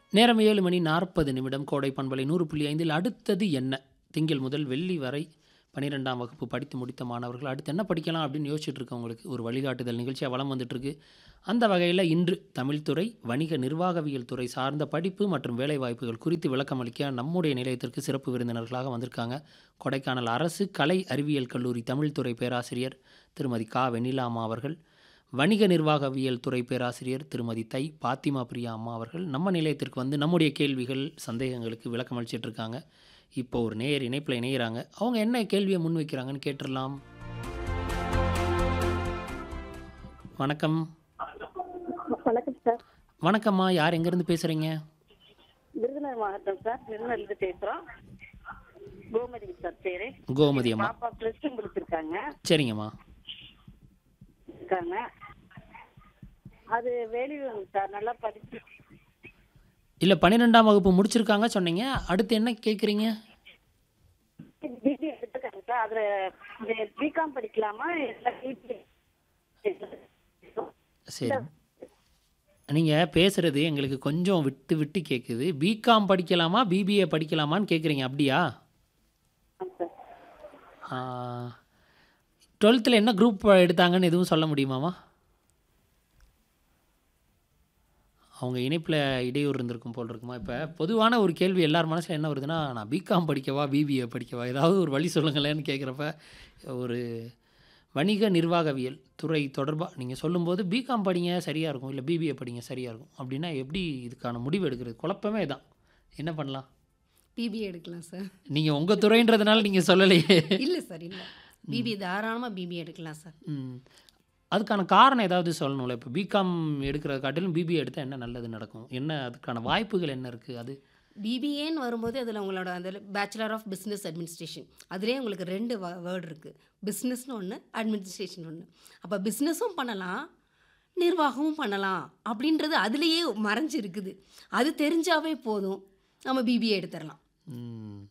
நேரம் ஏழு மணி நாற்பது நிமிடம் கோடை பண்பலை நூறு புள்ளி ஐந்தில் அடுத்தது என்ன திங்கள் முதல் வெள்ளி வரை பன்னிரெண்டாம் வகுப்பு படித்து முடித்த மாணவர்கள் அடுத்து என்ன படிக்கலாம் அப்படின்னு யோசிச்சுட்டு இருக்கவங்களுக்கு ஒரு வழிகாட்டுதல் நிகழ்ச்சியாக வளம் வந்துட்டுருக்கு அந்த வகையில் இன்று தமிழ்துறை வணிக நிர்வாகவியல் துறை சார்ந்த படிப்பு மற்றும் வேலைவாய்ப்புகள் குறித்து விளக்கம் அளிக்க நம்முடைய நிலையத்திற்கு சிறப்பு விருந்தினர்களாக வந்திருக்காங்க கொடைக்கானல் அரசு கலை அறிவியல் கல்லூரி தமிழ்துறை பேராசிரியர் திருமதி கா வெண்ணிலா அம்மா அவர்கள் வணிக நிர்வாகவியல் துறை பேராசிரியர் திருமதி தை பாத்திமா பிரியா அம்மா அவர்கள் நம்ம நிலையத்திற்கு வந்து நம்முடைய கேள்விகள் சந்தேகங்களுக்கு விளக்கம் அளிச்சிட்டு இருக்காங்க இப்போ ஒரு நேயர் இணைப்பில் இணையிறாங்க அவங்க என்ன கேள்வியை முன்வைக்கிறாங்கன்னு கேட்டுடலாம் வணக்கம் வணக்கம் சார் வணக்கம்மா யார் எங்கேருந்து பேசுகிறீங்க விருதுநகர் மாவட்டம் சார் விருதுநகர்லேருந்து பேசுகிறோம் கோமதி சார் பேரு கோமதி அம்மா பாப்பா ப்ளஸ் டூ முடிச்சிருக்காங்க சரிங்கம்மா இருக்காங்க அது வெளியூர் சார் நல்லா படிச்சு இல்லை பன்னிரெண்டாம் வகுப்பு முடிச்சிருக்காங்க சொன்னீங்க அடுத்து என்ன கேட்குறீங்க பிபி எடுத்துருக்காங்க சார் அதில் பிகாம் படிக்கலாமா இல்லை பிபி சரி நீங்கள் பேசுகிறது எங்களுக்கு கொஞ்சம் விட்டு விட்டு கேட்குது பிகாம் படிக்கலாமா பிபிஏ படிக்கலாமான்னு கேட்குறீங்க அப்படியா சார் டுவெல்த்தில் என்ன குரூப் எடுத்தாங்கன்னு எதுவும் சொல்ல முடியுமாமா அவங்க இணைப்பில் இடையூறு இருந்திருக்கும் போல் இருக்குமா இப்போ பொதுவான ஒரு கேள்வி எல்லார் மனசில் என்ன வருதுன்னா நான் பிகாம் படிக்கவா பிபிஏ படிக்கவா ஏதாவது ஒரு வழி சொல்லுங்களேன்னு கேட்குறப்ப ஒரு வணிக நிர்வாகவியல் துறை தொடர்பாக நீங்கள் சொல்லும்போது பிகாம் படிங்க சரியாக இருக்கும் இல்லை பிபிஏ படிங்க சரியாக இருக்கும் அப்படின்னா எப்படி இதுக்கான முடிவு எடுக்கிறது குழப்பமே தான் என்ன பண்ணலாம் பிபிஏ எடுக்கலாம் சார் நீங்கள் உங்கள் துறைன்றதுனால நீங்கள் சொல்லலையே இல்லை சார் இல்லை பிபிஏ தாராளமாக பிபிஏ எடுக்கலாம் சார் ம். அதுக்கான காரணம் ஏதாவது சொல்லணும்ல இப்போ பிகாம் எடுக்கிறத காட்டிலும் பிபிஏ எடுத்தால் என்ன நல்லது நடக்கும் என்ன அதுக்கான வாய்ப்புகள் என்ன இருக்குது அது பிபிஏன்னு வரும்போது அதில் உங்களோட அந்த பேச்சுலர் ஆஃப் பிஸ்னஸ் அட்மினிஸ்ட்ரேஷன் அதுலேயே உங்களுக்கு ரெண்டு வேர்டு இருக்குது பிஸ்னஸ்னு ஒன்று அட்மினிஸ்ட்ரேஷன் ஒன்று அப்போ பிஸ்னஸும் பண்ணலாம் நிர்வாகமும் பண்ணலாம் அப்படின்றது அதுலேயே மறைஞ்சு இருக்குது அது தெரிஞ்சாவே போதும் நம்ம பிபிஏ எடுத்துடலாம் ம்.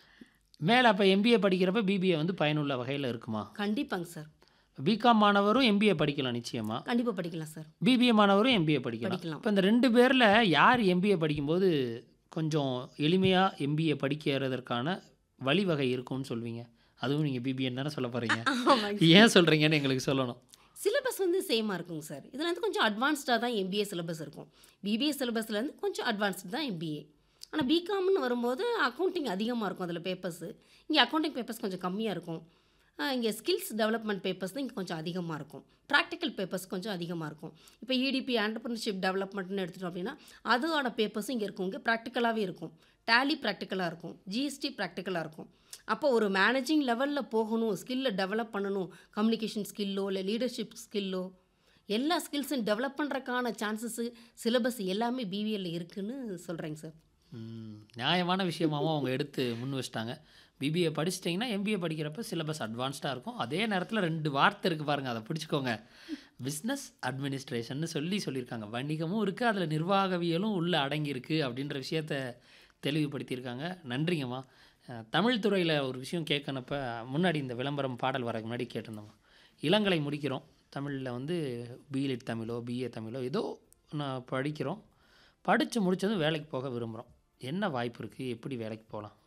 மேலே அப்போ எம்பிஏ படிக்கிறப்ப பிபிஏ வந்து பயனுள்ள வகையில் இருக்குமா கண்டிப்பாங்க சார் பிகாம் மாணவரும் எம்பிஏ படிக்கலாம் நிச்சயமாக கண்டிப்பாக படிக்கலாம் சார் பிபிஏ மாணவரும் எம்பிஏ படிக்கலாம் படிக்கலாம். இப்போ இந்த ரெண்டு பேரில் யார் எம்பிஏ படிக்கும்போது கொஞ்சம் எளிமையாக எம்பிஏ படிக்கிறதற்கான வழிவகை இருக்கும்னு சொல்வீங்க அதுவும் நீங்கள் பிபிஏன்னு தானே சொல்ல போகிறீங்க ஆமாங்க ஏன் சொல்கிறீங்கன்னு எங்களுக்கு சொல்லணும் சிலபஸ் வந்து சேமாக இருக்குங்க சார் இதில் வந்து கொஞ்சம் அட்வான்ஸ்டாக தான் எம்பிஏ சிலபஸ் இருக்கும் பிபிஏ சிலபஸ்லேருந்து கொஞ்சம் அட்வான்ஸ்டு தான் எம்பிஏ ஆனால் பிகாம்னு வரும்போது அக்கௌண்டிங் அதிகமாக இருக்கும் அதில் பேப்பர்ஸு இங்கே அக்கௌண்டிங் பேப்பர்ஸ் கொஞ்சம் கம்மியாக இருக்கும் இங்கே ஸ்கில்ஸ் டெவலப்மெண்ட் பேப்பர்ஸ் தான் இங்கே கொஞ்சம் அதிகமாக இருக்கும் ப்ராக்டிக்கல் பேப்பர்ஸ் கொஞ்சம் அதிகமாக இருக்கும் இப்போ இடிபி ஆண்டர்பிரினர்ஷிப் டெவலப்மெண்ட்னு எடுத்துட்டோம் அப்படின்னா அதோட பேப்பர்ஸும் இங்கே இருக்கும் இங்கே ப்ராக்டிக்கலாகவே இருக்கும் டேலி ப்ராக்டிக்கலாக இருக்கும் ஜிஎஸ்டி ப்ராக்டிக்கலாக இருக்கும் அப்போ ஒரு மேனேஜிங் லெவலில் போகணும் ஸ்கில்லை டெவலப் பண்ணணும் கம்யூனிகேஷன் ஸ்கில்லோ இல்லை லீடர்ஷிப் ஸ்கில்லோ எல்லா ஸ்கில்ஸும் டெவலப் பண்ணுறக்கான சான்சஸ்ஸு சிலபஸ் எல்லாமே பிவிஎல்ல இருக்குன்னு சொல்கிறேங்க சார் ம், நியாயமான விஷயமாவும் அவங்க எடுத்து முன் வச்சிட்டாங்க பிபிஏ படிச்சிட்டிங்கன்னா எம்பிஏ படிக்கிறப்ப சிலபஸ் அட்வான்ஸ்டாக இருக்கும் அதே நேரத்தில் ரெண்டு வார்த்தை இருக்குது பாருங்கள் அதை பிடிச்சிக்கோங்க பிஸ்னஸ் அட்மினிஸ்ட்ரேஷன்னு சொல்லி சொல்லியிருக்காங்க வணிகமும் இருக்குது அதில் நிர்வாகவியலும் உள்ளே அடங்கியிருக்கு அப்படின்ற விஷயத்த தெளிவுபடுத்தியிருக்காங்க நன்றிங்கம்மா அஹ், தமிழ் துறையில் ஒரு விஷயம் கேட்கணப்ப முன்னாடி இந்த விளம்பரம் பாடல் வரக்கு முன்னாடி கேட்டிருந்தோம்மா இளங்கலை முடிக்கிறோம் தமிழில் வந்து பிஎட் தமிழோ பிஏ தமிழோ ஏதோ நான் படிக்கிறோம் படித்து முடித்ததும் வேலைக்கு போக விரும்புகிறோம் என்ன வாய்ப்பு இருக்குது எப்படி வேலைக்கு போகலாம்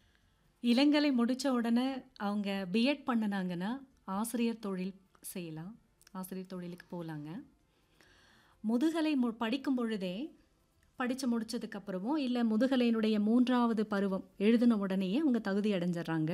இளங்கலை முடித்த உடனே அவங்க பிஎட் பண்ணினாங்கன்னா ஆசிரியர் தொழில் செய்யலாம் ஆசிரியர் தொழிலுக்கு போகலாங்க முதுகலை மு படிக்கும் பொழுதே படித்து முடிச்சதுக்கப்புறமோ இல்லை முதுகலையினுடைய மூன்றாவது பருவம் எழுதின உடனேயே அவங்க தகுதி அடைஞ்சிடுறாங்க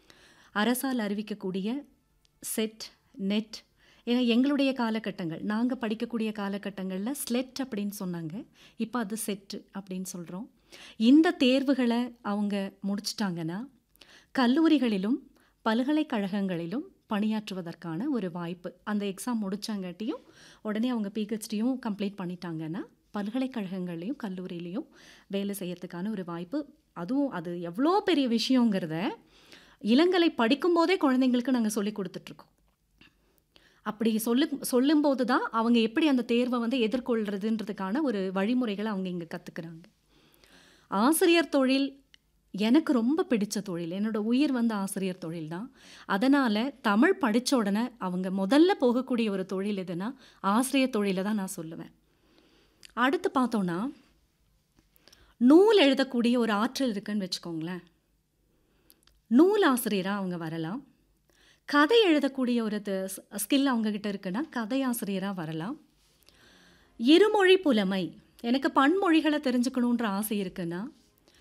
அரசால் அறிவிக்கக்கூடிய செட் நெட் ஏன்னா எங்களுடைய காலகட்டங்கள் நாங்கள் படிக்கக்கூடிய காலகட்டங்களில் ஸ்லெட் அப்படின்னு சொன்னாங்க இப்போ அது செட்டு அப்படின்னு சொல்கிறோம் இந்த தேர்வுகளை அவங்க முடிச்சிட்டாங்கன்னா கல்லூரிகளிலும் பல்கலைக்கழகங்களிலும் பணியாற்றுவதற்கான ஒரு வாய்ப்பு அந்த எக்ஸாம் முடிச்சாங்காட்டியும் உடனே அவங்க பிஹெச்டியும் கம்ப்ளீட் பண்ணிட்டாங்கன்னா பல்கலைக்கழகங்கள்லையும் கல்லூரியிலையும் வேலை செய்யறதுக்கான ஒரு வாய்ப்பு அதுவும் அது எவ்வளோ பெரிய விஷயங்கிறத இளங்கலை படிக்கும்போதே குழந்தைங்களுக்கு நாங்கள் சொல்லி கொடுத்துட்ருக்கோம் அப்படி சொல்லு சொல்லும்போது தான் அவங்க எப்படி அந்த தேர்வை வந்து எதிர்கொள்கிறதுன்றதுக்கான ஒரு வழிமுறைகளை அவங்க இங்கே கற்றுக்குறாங்க ஆசிரியர் தொழில் எனக்கு ரொம்ப பிடிச்ச தொழில் என்னோட உயிர் வந்து ஆசிரியர் தொழில் தான் அதனால் தமிழ் படித்த உடனே அவங்க முதல்ல போகக்கூடிய ஒரு தொழில் எதுனா ஆசிரியர் தொழிலை தான் நான் சொல்லுவேன் அடுத்து பார்த்தோன்னா நூல் எழுதக்கூடிய ஒரு ஆற்றல் இருக்குன்னு வச்சுக்கோங்களேன் நூல் ஆசிரியராக அவங்க வரலாம் கதை எழுதக்கூடிய ஒரு ஸ்கில் அவங்கக்கிட்ட இருக்குன்னா கதை ஆசிரியராக வரலாம் இருமொழி புலமை எனக்கு பன்மொழிகளை தெரிஞ்சுக்கணுன்ற ஆசை இருக்குன்னா